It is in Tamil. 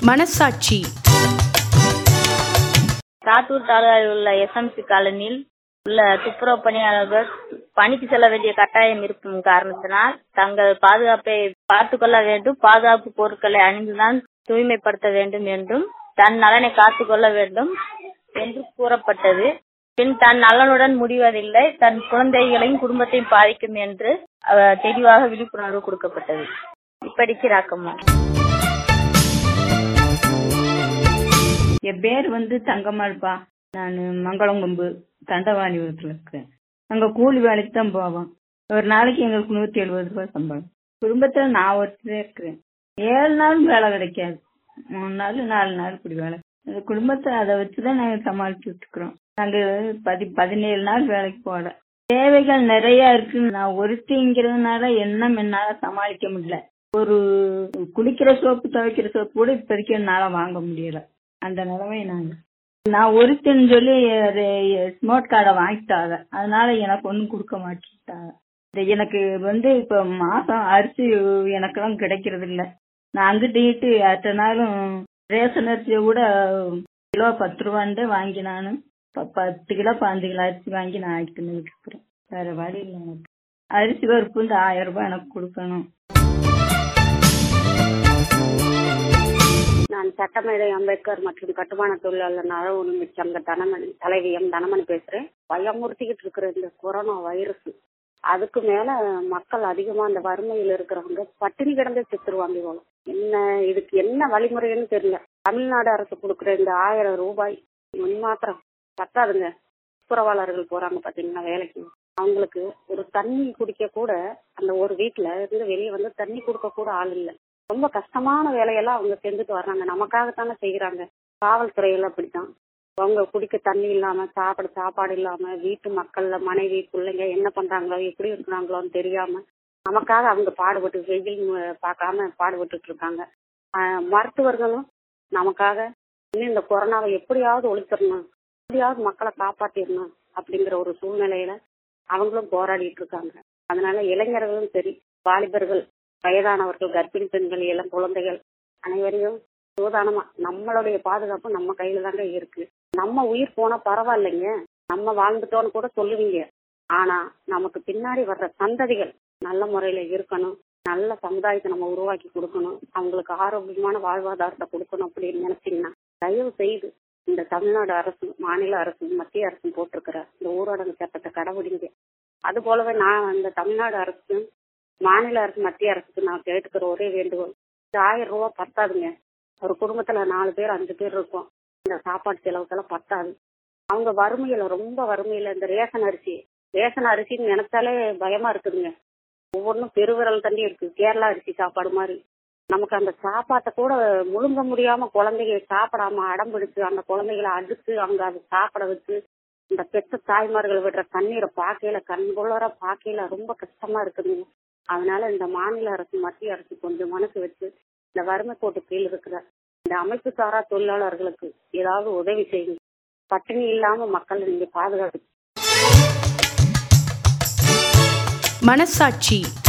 மனசாட்சி சாத்தூர் தாலுகாவில் உள்ள எஸ்எம்சி காலனியில் உள்ள துப்புரவு பணியாளர்கள் பணிக்கு செல்ல வேண்டிய கட்டாயம் இருக்கும் காரணத்தினால் தங்கள் பாதுகாப்பை பார்த்துக் கொள்ள வேண்டும் பாதுகாப்பு பொருட்களை அணிந்துதான் தூய்மைப்படுத்த வேண்டும் என்றும் தன் நலனை காத்துக் கொள்ள வேண்டும் என்று கூறப்பட்டது பின் தன் நலனுடன் முடிவதில்லை தன் குழந்தைகளையும் குடும்பத்தையும் பாதிக்கும் என்று அஹ், தெளிவாக விழிப்புணர்வு கொடுக்கப்பட்டது இப்படிக்கு ராக்கம்மா என் பேர் வந்து தங்கம்மாள்பா நான் மங்களங்கொம்பு தண்டவாணிபுரத்தில் இருக்கேன் அங்கே கூலி வேலைக்கு தான் போவோம் ஒரு நாளைக்கு எங்களுக்கு நூற்றி எழுபது ரூபாய் சம்பளம் குடும்பத்தில் நான் ஒருத்தரே இருக்கிறேன் ஏழு நாளும் வேலை கிடைக்காது மூணு நாள் நாலு நாள் இப்படி வேலை அந்த குடும்பத்தை அதை வச்சு தான் நாங்கள் சமாளிச்சுட்டு இருக்கிறோம் நாங்கள் பதி பதினேழு நாள் வேலைக்கு போகல தேவைகள் நிறைய இருக்கு நான் ஒருத்திங்கிறதுனால என்ன என்னால சமாளிக்க முடியல ஒரு குளிக்கிற சோப்பு துவைக்கிற சோப்பு கூட இப்போதைக்கு என்னால வாங்க முடியல அந்த நிலைமை நாங்க நான் ஒருத்தன் சொல்லி ஸ்மார்ட் கார்டை வாங்கிட்டாங்க அதனால எனக்கு ஒன்றும் கொடுக்க மாட்டேட்டாங்க இந்த எனக்கு வந்து இப்ப மாசம் அரிசி எனக்கெல்லாம் கிடைக்கிறது இல்ல நான் அங்கிட்டு அத்தனை நாளும் ரேஷன் அரிசியை கூட கிலோ பத்து ரூபான்னு வாங்கி நான் ப- பத்து கிலோ பதினஞ்சு கிலோ அரிசி வாங்கி நான் ஆக்கிட்டு இருக்கிறேன் வேற வழி இல்லை எனக்கு அரிசி பருப்பு இந்த ஆயிரம் ரூபாய் எனக்கு கொடுக்கணும் நான் சட்டமேடை அம்பேத்கர் மற்றும் கட்டுமான தொழிலாளர் நல உரிமை சங்க தனமணி தலைவி எம் தனமணி பேசுறேன் பயமுறுத்திக்கிட்டு இருக்கிற இந்த கொரோனா வைரஸ் அதுக்கு மேல மக்கள் அதிகமா அந்த வறுமையில் இருக்கிறவங்க பட்டினி கிடந்து செத்துருவாங்க இவ்வளவு என்ன இதுக்கு என்ன வழிமுறைன்னு தெரியல தமிழ்நாடு அரசு கொடுக்குற இந்த ஆயிரம் ரூபாய் மாத்திரம் பத்தாதுங்க துப்புரவாளர்கள் போறாங்க பாத்தீங்கன்னா வேலைக்கு அவங்களுக்கு ஒரு தண்ணி குடிக்க கூட அந்த ஒரு வீட்டுல இருந்து வெளியே வந்து தண்ணி கொடுக்க கூட ஆள் இல்ல ரொம்ப கஷ்டமான வேலையெல்லாம் அவங்க செஞ்சுட்டு வர்றாங்க நமக்காகத்தானே செய்யறாங்க காவல்துறையில அப்படித்தான் அவங்க குடிக்க தண்ணி இல்லாம சாப்பிட சாப்பாடு இல்லாம வீட்டு மக்கள்ல மனைவி பிள்ளைங்க என்ன பண்றாங்களோ எப்படி இருக்கிறாங்களோன்னு தெரியாம நமக்காக அவங்க பாடுபட்டு வெயில் ம- பார்க்காம பாடுபட்டுட்டு இருக்காங்க ஆஹ் மருத்துவர்களும் நமக்காக இன்னும் இந்த கொரோனாவை எப்படியாவது ஒழிச்சிடணும் எப்படியாவது மக்களை காப்பாத்திடணும் அப்படிங்கிற ஒரு சூழ்நிலையில அவங்களும் போராடிட்டு இருக்காங்க அதனால இளைஞர்களும் சரி வாலிபர்கள் வயதானவர்கள் கர்ப்பிணி பெண்கள் இளம் குழந்தைகள் அனைவரையும் சூதானமா நம்மளுடைய பாதுகாப்பு நம்ம கையில தாங்க இருக்கு நம்ம உயிர் போனா பரவாயில்லைங்க நம்ம வாழ்ந்துட்டோம்னு கூட சொல்லுவீங்க ஆனா நமக்கு பின்னாடி வர்ற சந்ததிகள் நல்ல முறையில இருக்கணும் நல்ல சமுதாயத்தை நம்ம உருவாக்கி கொடுக்கணும் அவங்களுக்கு ஆரோக்கியமான வாழ்வாதாரத்தை கொடுக்கணும் அப்படின்னு நினைச்சீங்கன்னா தயவு செய்து இந்த தமிழ்நாடு அரசு மாநில அரசு மத்திய அரசு போட்டிருக்கிற இந்த ஊரடங்கு சட்டத்தை கடைபிடிங்க அது போலவே நான் இந்த தமிழ்நாடு அரசு மாநில அரசு மத்திய அரசுக்கு நான் கேட்டுக்கிற ஒரே வேண்டுகோள் இந்த ஆயிரம் ரூபாய் பத்தாதுங்க ஒரு குடும்பத்துல நாலு பேர் அஞ்சு பேர் இருக்கோம் இந்த சாப்பாடு செலவுக்கெல்லாம் பத்தாது அவங்க வறுமையில ரொம்ப வறுமையில இந்த ரேஷன் அரிசி ரேஷன் அரிசின்னு நினைச்சாலே பயமா இருக்குதுங்க ஒவ்வொன்றும் பெருவிரல் தண்ணி இருக்கு கேரளா அரிசி சாப்பாடு மாதிரி நமக்கு அந்த சாப்பாட்டை கூட முழுங்க முடியாம குழந்தைங்க சாப்பிடாம அடம் பிடிச்சு அந்த குழந்தைகளை அடுத்து அங்க அதை சாப்பிட வச்சு இந்த பெத்த தாய்மார்கள் விடுற தண்ணீரை பார்க்கையில கண்கொள்ளற பார்க்கையில ரொம்ப கஷ்டமா இருக்குதுங்க அதனால இந்த மாநில அரசு மத்திய அரசு கொஞ்சம் மனசு வச்சு இந்த வறுமை கோட்டு கீழ் இருக்கிற இந்த அமைப்பு சாரா தொழிலாளர்களுக்கு ஏதாவது உதவி செய்யுங்க பட்டினி இல்லாம மக்களை நீங்க பாதுகாத்து மனசாட்சி